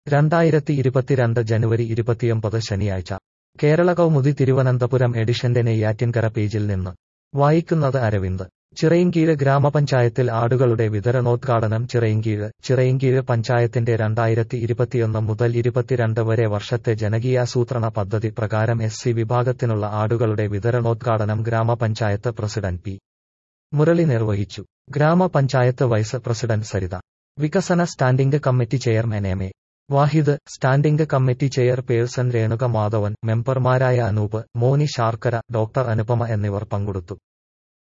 രണ്ടായിരത്തി ഇരുപത്തിരണ്ട് ജനുവരി ഇരുപത്തിയൊമ്പത് ശനിയാഴ്ച കേരള കൗമുദി തിരുവനന്തപുരം എഡിഷന്റെ നെയ്യാറ്റിൻകര പേജിൽ നിന്ന് വായിക്കുന്നത് അരവിന്ദ് ചിറയിൻകീഴ് ഗ്രാമപഞ്ചായത്തിൽ ആടുകളുടെ വിതരണോദ്ഘാടനം ചിറയിൻകീഴ് ചിറയിൻകീഴ് പഞ്ചായത്തിന്റെ രണ്ടായിരത്തി ഇരുപത്തിയൊന്ന് മുതൽ ഇരുപത്തിരണ്ട് വരെ വർഷത്തെ ജനകീയാസൂത്രണ പദ്ധതി പ്രകാരം എസ് സി വിഭാഗത്തിനുള്ള ആടുകളുടെ വിതരണോദ്ഘാടനം ഗ്രാമപഞ്ചായത്ത് പ്രസിഡന്റ് പി മുരളി നിർവഹിച്ചു ഗ്രാമപഞ്ചായത്ത് വൈസ് പ്രസിഡന്റ് സരിത വികസന standing committee chairman M A Wahid standing committee chairperson Renuka Madhavan മെമ്പർമാരായ അനൂപ് മോനി ശാർക്കര ഡോക്ടർ അനുപമ എന്നിവർ പങ്കെടുത്തു